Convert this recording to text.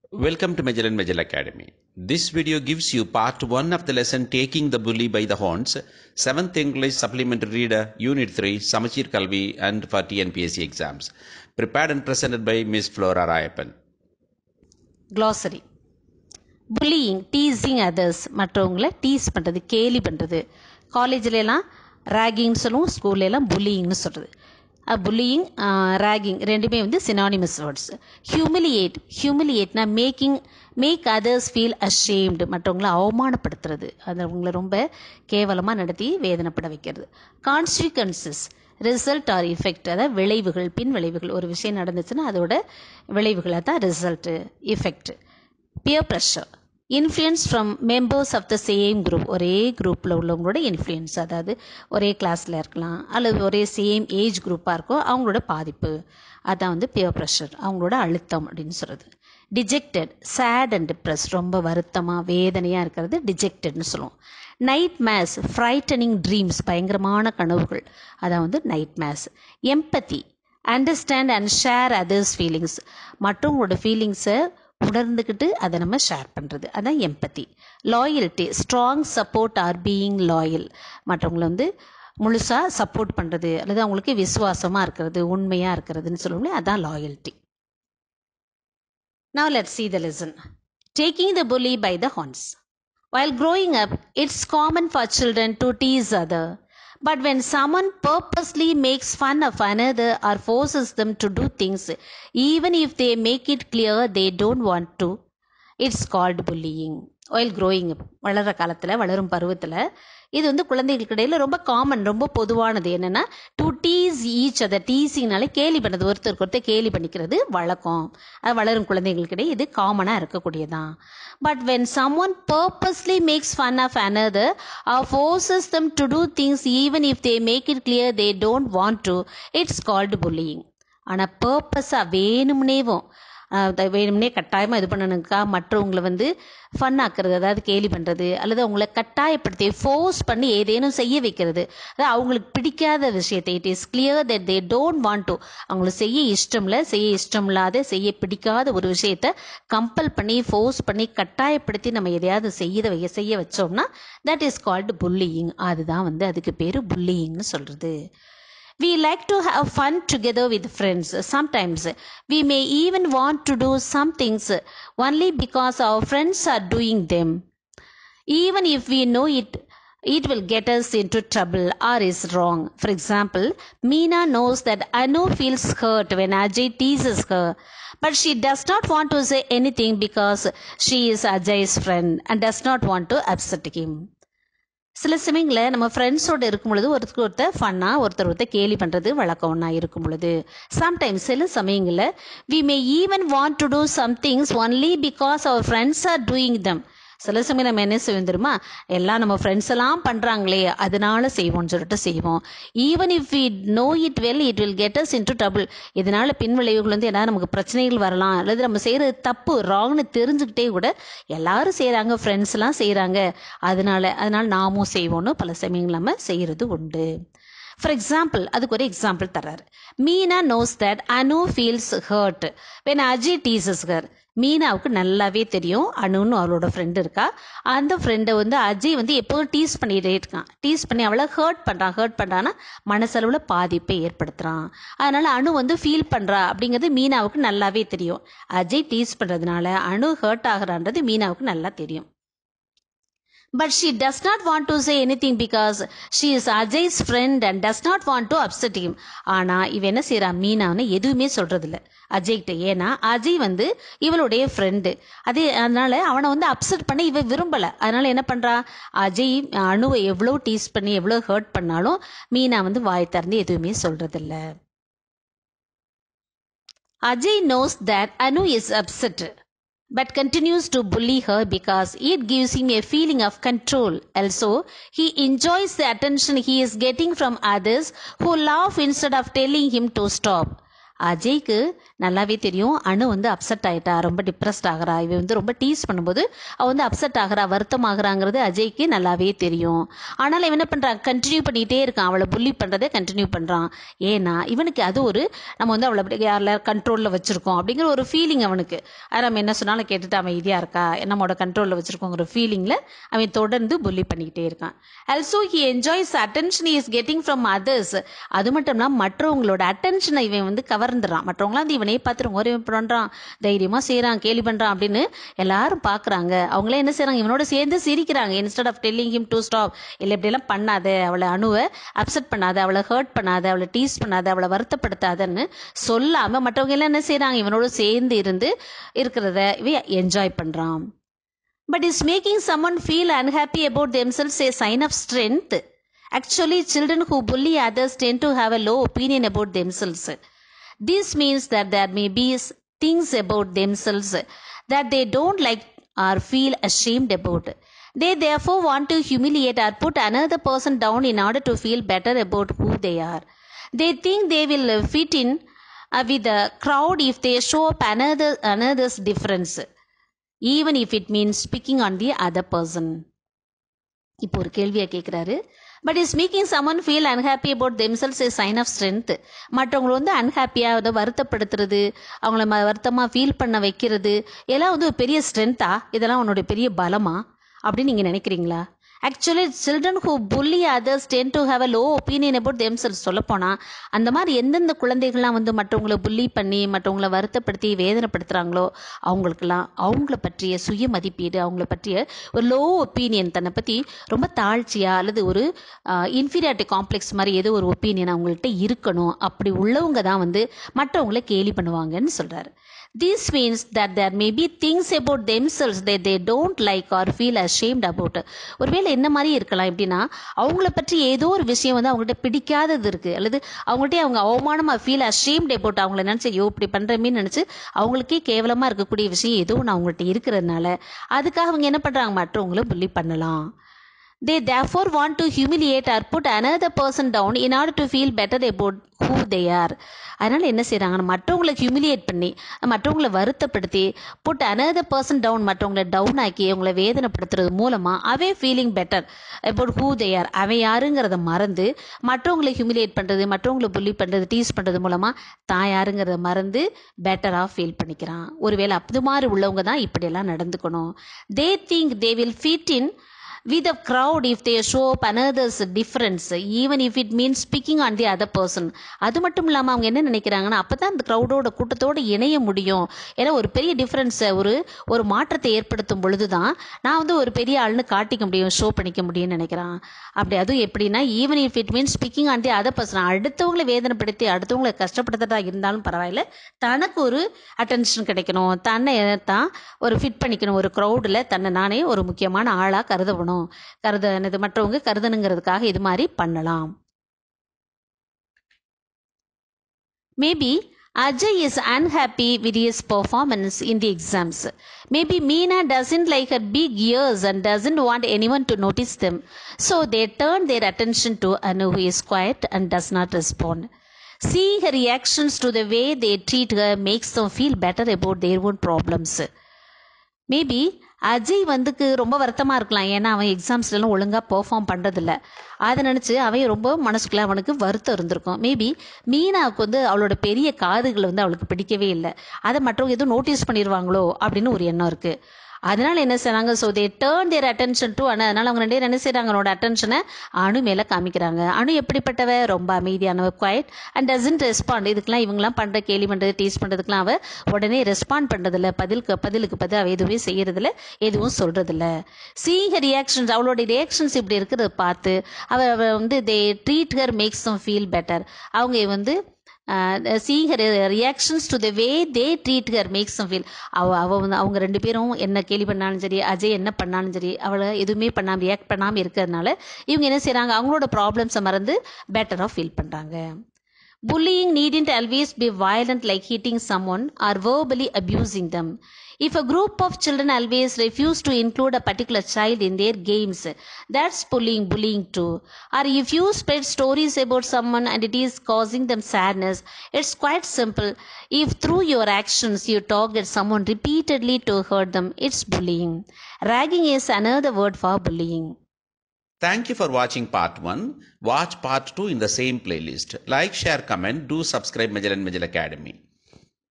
Welcome to Magellan Magellan Academy. This video gives you part 1 of the lesson Taking the Bully by the Horns, 7th English Supplementary Reader, Unit 3, Samachir Kalvi and for TNPSC exams. Prepared and presented by Miss Flora Rayappan. glossary bullying teasing others மற்றவங்கள tease பண்ணுறது கேலி பண்ணுறது காலேஜ்லலாம் ரேகிங்னு சொல்லுவோம் ஸ்கூல்லலாம் புல்லிங்னு சொல்கிறது pulling ragging ரெண்டுமே வந்து synonymous words humiliate ஹியூமிலியேட்னா making make others feel ashamed மற்றவங்கள அவமானப்படுத்துறது அது அவங்கள ரொம்ப கேவலமாக நடத்தி வேதனைப்பட வைக்கிறது கான்சிக்வன்சஸ் ரிசல்ட் ஆர் இஃபெக்ட் அதாவது விளைவுகள் பின் விளைவுகள் ஒரு விஷயம் நடந்துச்சுன்னா அதோட விளைவுகளை தான் result effect peer pressure influence from members of the same group ஒரே குரூப்பில் உள்ளவங்களோட இன்ஃப்ளூயன்ஸ் அதாவது ஒரே கிளாஸில் இருக்கலாம் அல்லது ஒரே சேம் ஏஜ் குரூப்பாக இருக்கும் அவங்களோட பாதிப்பு அதான் வந்து பியர் ப்ரெஷர் அவங்களோட அழுத்தம் அப்படின்னு சொல்கிறது டிஜெக்டட் சேட் அண்ட் டிப்ரெஸ் ரொம்ப வருத்தமாக வேதனையாக இருக்கிறது டிஜெக்டட்னு சொல்லுவோம் நைட் மேஸ் ஃப்ரைட்டனிங் ட்ரீம்ஸ் பயங்கரமான கனவுகள் அதான் வந்து nightmares empathy understand and share others feelings மற்றவங்களோட ஃபீலிங்ஸை உணர்ந்துக்கிட்டு அதை நம்ம ஷேர் பண்ணுறது அதான் empathy loyalty strong support or being loyal மற்றவங்கள வந்து முழுசாக சப்போர்ட் பண்ணுறது அல்லது அவங்களுக்கு விசுவாசமாக இருக்கிறது உண்மையாக இருக்கிறதுன்னு சொல்லுவோம்ல அதான் loyalty Now let's see the lesson. Taking the bully by the horns. While growing up, it's common for children to tease other. But when someone purposely makes fun of another or forces them to do things, even if they make it clear they don't want to, it's called bullying. While growing up வளர்கிற காலத்தில் வளரும் பருவத்தில் இது வந்து குழந்தைகளுக்கு இடையில் ரொம்ப common ரொம்ப பொதுவானது என்னென்னா டு டீஸ் ஈச் அதை டீசிங்னாலே கேலி பண்ணுறது ஒருத்தருக்கு ஒருத்தர் கேலி பண்ணிக்கிறது வழக்கம் அது வளரும் குழந்தைகளுக்கிடையே இது காமனாக இருக்கக்கூடியதான் but when someone purposely makes fun of another or forces them to do things even if they make it clear they don't want to it's called bullying ஆனால் பர்பஸாக வேணும்னேவும் வேணும்னே கட்டாயமாக இது பண்ணணுக்கா மற்றவங்களை வந்து ஃபன் ஆக்குறது அதாவது கேலி பண்ணுறது அல்லது அவங்கள கட்டாயப்படுத்தி ஃபோர்ஸ் பண்ணி ஏதேனும் செய்ய வைக்கிறது அதாவது அவங்களுக்கு பிடிக்காத விஷயத்தை it is clear that they don't want to அவங்களுக்கு செய்ய இஷ்டம் இல்லை செய்ய இஷ்டம் இல்லாத செய்ய பிடிக்காத ஒரு விஷயத்த கம்பல் பண்ணி ஃபோர்ஸ் பண்ணி கட்டாயப்படுத்தி நம்ம எதையாவது செய்ய வைக்க செய்ய வச்சோம்னா தட் இஸ் கால்டு புல்லியிங் அதுதான் வந்து அதுக்கு பேர் புல்லியிங்னு சொல்கிறது We like to have fun together with friends. Sometimes we may even want to do some things only because our friends are doing them. Even if we know it, it will get us into trouble or is wrong. For example, Meena knows that Anu feels hurt when Ajay teases her. But she does not want to say anything because she is Ajay's friend and does not want to upset him. சில சமயங்களில் நம்ம ஃப்ரெண்ட்ஸோடு இருக்கும் பொழுது ஒருத்தருக்கு ஒருத்தர் ஃபன்னாக ஒருத்தர் ஒருத்தர் கேலி பண்ணுறது வழக்கம் ஒன்றா இருக்கும் பொழுது சம்டைம்ஸ் சில சமயங்களில் we may even want to do some things only because our friends are doing them சில சமயம் நம்ம என்ன செய்வோம் தெரியுமா எல்லாம் நம்ம ஃப்ரெண்ட்ஸ் எல்லாம் பண்ணுறாங்களே அதனால செய்வோம்னு சொல்லிட்டு செய்வோம் even if we know it well it will get us into trouble இதனால பின்விளைவுகள் வந்து ஏதாவது நமக்கு பிரச்சனைகள் வரலாம் அல்லது நம்ம செய்கிறது தப்பு ராங்னு தெரிஞ்சுக்கிட்டே கூட எல்லாரும் செய்கிறாங்க ஃப்ரெண்ட்ஸ் எல்லாம் செய்கிறாங்க அதனால அதனால நாமும் செய்வோம்னு பல சமயங்கள் நம்ம செய்கிறது உண்டு ஃபார் எக்ஸாம்பிள் அதுக்கு ஒரு எக்ஸாம்பிள் தர்றாரு Meena knows that Anu feels hurt when Ajay teases her மீனாவுக்கு நல்லாவே தெரியும் அனுன்னு அவளோட ஃப்ரெண்டு இருக்கா அந்த ஃப்ரெண்டை வந்து அஜய் வந்து எப்போதும் டீஸ் பண்ணிகிட்டே இருக்கான் டீஸ் பண்ணி அவளை ஹர்ட் பண்ணுறான் ஹர்ட் பண்ணுறான்னா மனசளவில் பாதிப்பை ஏற்படுத்துகிறான் அதனால் அணு வந்து ஃபீல் பண்ணுறா அப்படிங்கிறது மீனாவுக்கு நல்லாவே தெரியும் அஜய் டீஸ் பண்ணுறதுனால அணு ஹர்ட் ஆகிறான்றது மீனாவுக்கு நல்லா தெரியும் But she does not want to say anything because she is Ajay's friend and does not want to upset him. ஆனா இவ என்ன செய்யறா மீனான்னு எதுவுமே சொல்றதில்ல அஜய்கிட்ட ஏன்னா அஜய் வந்து இவளுடைய ஃப்ரெண்டு அதே அதனால அவனை வந்து அப்செட் பண்ண இவ விரும்பல அதனால என்ன பண்றா அஜய் அணுவை எவ்வளோ டீஸ் பண்ணி எவ்வளோ ஹர்ட் பண்ணாலும் மீனா வந்து வாய் திறந்து எதுவுமே சொல்றதில்ல Ajay knows that Anu is upset but continues to bully her because it gives him a feeling of control. Also, he enjoys the attention he is getting from others who laugh instead of telling him to stop. அஜய்க்கு நல்லாவே தெரியும் அணு வந்து upset ஆயிட்டா ரொம்ப depressed ஆகிறா இவ வந்து ரொம்ப டீஸ் பண்ணும்போது அவ வந்து அப்செட் ஆகிறா வருத்தம் ஆகுறாங்கிறது அஜய்க்கு நல்லாவே தெரியும் ஆனால் இவன் என்ன பண்றான் கண்டினியூ பண்ணிட்டே இருக்கான் அவளை புள்ளி பண்றதை கண்டினியூ பண்றான் ஏன்னா இவனுக்கு அது ஒரு நம்ம வந்து அவளை அப்படி யாரில் கண்ட்ரோலில் வச்சிருக்கோம் அப்படிங்கிற ஒரு ஃபீலிங் அவனுக்கு அது நம்ம என்ன சொன்னாலும் கேட்டுட்டு அவன் இதியா இருக்கா நம்மளோட கண்ட்ரோலில் வச்சிருக்கோங்கிற ஃபீலிங்கில் அவன் தொடர்ந்து புள்ளி பண்ணிக்கிட்டே இருக்கான் also he enjoys attention is getting from others அது மட்டும் இல்லாமல் மற்றவங்களோட அட்டென்ஷனை இவன் வந்து கவர்ந்துடுறான் மற்றவங்களாம் வந்து இவனே பார்த்துருங்க ஒரு பண்ணுறான் தைரியமாக செய்கிறான் கேலி பண்ணுறான் அப்படின்னு எல்லாரும் பார்க்குறாங்க அவங்களே என்ன செய்கிறாங்க இவனோட சேர்ந்து சிரிக்கிறாங்க instead of telling him to stop இல்லை இப்படியெல்லாம் பண்ணாத அவளை அணுவை அப்செட் பண்ணாத அவளை ஹர்ட் பண்ணாத அவளை டீஸ் பண்ணாத அவளை வருத்தப்படுத்தாதன்னு சொல்லாமல் மற்றவங்க எல்லாம் என்ன செய்கிறாங்க இவனோட சேர்ந்து இருந்து இருக்கிறத இவன் என்ஜாய் பண்ணுறான் but is making someone feel unhappy about themselves a sign of strength actually children who bully others tend to have a low opinion about themselves this means that there may be s- things about themselves that they don't like or feel ashamed about they therefore want to humiliate or put another person down in order to feel better about who they are they think they will uh, fit in uh, with the crowd if they show up another another's difference even if it means speaking on the other person இப்போ ஒரு கேள்வியை கேட்குறாரு but is making someone feel unhappy about themselves is sign of strength மற்றவங்களை வந்து அன்ஹாப்பியாக அதை வருத்தப்படுத்துறது அவங்கள ம வருத்தமாக ஃபீல் பண்ண வைக்கிறது எல்லாம் வந்து ஒரு பெரிய ஸ்ட்ரென்த்தா இதெல்லாம் உன்னோட பெரிய பலமா அப்படின்னு நீங்கள் நினைக்கிறீங்களா actually children who bully others tend to have a low opinion about themselves சொல்லப்போனால் அந்த மாதிரி எந்தெந்த குழந்தைகள்லாம் வந்து மற்றவங்களை புள்ளி பண்ணி மற்றவங்களை வருத்தப்படுத்தி வேதனைப்படுத்துகிறாங்களோ அவங்களுக்கெல்லாம் அவங்கள பற்றிய சுய மதிப்பீடு அவங்கள பற்றிய ஒரு லோ ஒப்பீனியன் தன்னை பற்றி ரொம்ப தாழ்ச்சியாக அல்லது ஒரு இன்ஃபீரியாரிட்டி காம்ப்ளெக்ஸ் மாதிரி ஏதோ ஒரு ஒப்பீனியன் அவங்கள்ட்ட இருக்கணும் அப்படி உள்ளவங்க தான் வந்து மற்றவங்கள கேலி பண்ணுவாங்கன்னு சொல்கிறாரு This means that there may be things about themselves that they don't like or feel ashamed about. ஒருவேளை என்ன மாதிரி இருக்கலாம் எப்படின்னா அவங்கள பற்றி ஏதோ ஒரு விஷயம் வந்து அவங்கள்ட்ட பிடிக்காதது இருக்கு அல்லது அவங்கள்ட்ட அவங்க அவமானமா ஃபீல் ashamed about அவங்கள நினைச்சு ஐயோ இப்படி பண்றமேன்னு நினைச்சு அவங்களுக்கே கேவலமா இருக்கக்கூடிய விஷயம் ஏதோ ஒன்று அவங்கள்ட்ட இருக்கிறதுனால அதுக்காக அவங்க என்ன பண்றாங்க மற்றவங்கள புள்ளி பண்ணலாம் they therefore want to humiliate or put another person down in order to feel better about who they are அதனால என்ன செய்றாங்க மற்றவங்களை ஹியூமிலியேட் பண்ணி மற்றவங்களை வருத்தப்படுத்தி புட் another person down மற்றவங்களை டவுன் ஆக்கி அவங்கள வேதனைப்படுத்துறது மூலமா அவே feeling better about who they are அவன் யாருங்கிறத மறந்து மற்றவங்களை ஹியூமிலியேட் பண்றது மற்றவங்களை புள்ளி பண்றது டீஸ் பண்றது மூலமா தான் யாருங்கிறத மறந்து பெட்டரா ஃபீல் பண்ணிக்கிறான் ஒருவேளை அது மாதிரி உள்ளவங்க தான் இப்படியெல்லாம் நடந்துக்கணும் they think they will fit in with the crowd if they show up another's difference even if it means speaking on the other person அது மட்டும் இல்லாமல் அவங்க என்ன நினைக்கிறாங்கன்னா அப்போ தான் அந்த க்ரௌடோட கூட்டத்தோடு இணைய முடியும் ஏன்னா ஒரு பெரிய டிஃப்ரென்ஸை ஒரு ஒரு மாற்றத்தை ஏற்படுத்தும் பொழுது தான் நான் வந்து ஒரு பெரிய ஆள்னு காட்டிக்க முடியும் ஷோ பண்ணிக்க முடியும்னு நினைக்கிறான் அப்படி அதுவும் எப்படின்னா even if it means speaking on the other person அடுத்தவங்களை வேதனைப்படுத்தி அடுத்தவங்களை கஷ்டப்படுத்துறதா இருந்தாலும் பரவாயில்ல தனக்கு ஒரு அட்டென்ஷன் கிடைக்கணும் தன்னை தான் ஒரு ஃபிட் பண்ணிக்கணும் ஒரு க்ரௌடில் தன்னை நானே ஒரு முக்கியமான ஆளாக கருதணும் கருத என்னது மற்றவங்க கருதணுங்கிறதுக்காக இது மாதிரி பண்ணலாம் maybe Ajay is unhappy with his performance in the exams. Maybe Meena doesn't like her big ears and doesn't want anyone to notice them. So they turn their attention to Anu who is quiet and does not respond. Seeing her reactions to the way they treat her makes them feel better about their own problems. Maybe Ajay வந்துக்கு ரொம்ப வருத்தமாக இருக்கலாம் ஏன்னா அவன் எக்ஸாம்ஸ்லாம் ஒழுங்காக perform பண்ணுறதில்ல அதை நினச்சி அவன் ரொம்ப மனசுக்குள்ள அவனுக்கு வருத்தம் இருந்திருக்கும் மேபி மீனாவுக்கு வந்து அவளோட பெரிய காதுகள் வந்து அவளுக்கு பிடிக்கவே இல்லை அதை மற்றவங்க எதுவும் நோட்டீஸ் பண்ணிடுவாங்களோ அப்படின்னு ஒரு எண்ணம் இருக்குது அதனால என்ன செய்றாங்க so they turn their attention to Anu அதனால அவங்க ரெண்டு பேரும் என்ன செய்றாங்க அவனோட அட்டென்ஷனை அணு மேலே காமிக்கிறாங்க அணு எப்படிப்பட்டவ ரொம்ப அமைதியானவ குவைட் அண்ட் டசன்ட் ரெஸ்பாண்ட் இதுக்கெல்லாம் இவங்கெல்லாம் பண்ணுற கேலி பண்ணுறது டீஸ் பண்ணுறதுக்கெல்லாம் அவ உடனே ரெஸ்பாண்ட் பண்ணுறதில்ல பதிலுக்கு பதிலுக்கு பதில் அவ எதுவுமே செய்யறதில்ல எதுவும் சொல்றதில்ல சீங்க ரியாக்ஷன்ஸ் அவளோட ரியாக்ஷன்ஸ் இப்படி இருக்கிறத பார்த்து அவ அவ வந்து they treat her makes them feel better அவங்க வந்து seeing her reactions to the way they treat her makes them feel அவ அவ வந்து அவங்க ரெண்டு பேரும் என்ன கேலி பண்ணாலும் சரி அஜய் என்ன பண்ணாலும் சரி அவளை எதுவுமே பண்ணாமல் ரியாக்ட் பண்ணாமல் இருக்கிறதுனால இவங்க என்ன செய்கிறாங்க அவங்களோட ப்ராப்ளம்ஸை மறந்து பெட்டராக ஃபீல் பண்ணுறாங்க Bullying needn't always be violent like hitting someone or verbally abusing them. If a group of children always refuse to include a particular child in their games, that's bullying, bullying too. Or if you spread stories about someone and it is causing them sadness, it's quite simple. If through your actions you target someone repeatedly to hurt them, it's bullying. Ragging is another word for bullying. Thank you for watching part 1. Watch part 2 in the same playlist. Like, share, comment, do subscribe Magellan Magellan Academy.